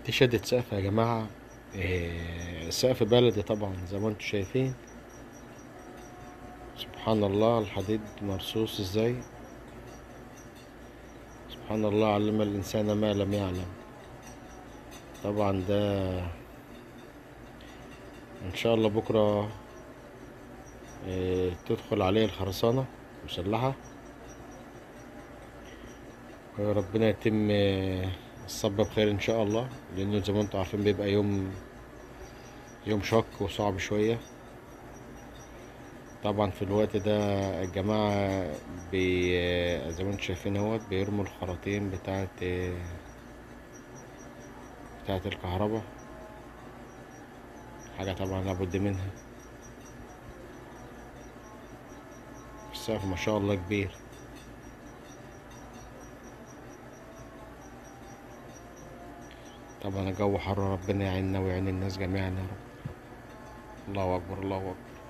دي شدة سقف يا جماعة إيه، سقف بلدي طبعا زي ما انتم شايفين سبحان الله الحديد مرصوص ازاي سبحان الله علم الإنسان ما لم يعلم طبعا ده إن شاء الله بكرة إيه، تدخل عليه الخرسانة مسلحة وربنا يتم إيه، الصب بخير إن شاء الله لأنه زي ما انتم عارفين بيبقى يوم يوم شاق وصعب شوية طبعا في الوقت ده الجماعة بي زي ما انتم شايفين اهوت بيرموا الخراطيم بتاعة بتاعة الكهرباء حاجة طبعا لابد منها السقف ما شاء الله كبير طبعا الجو حر ربنا يعيننا ويعين الناس جميعا يا رب الله أكبر الله أكبر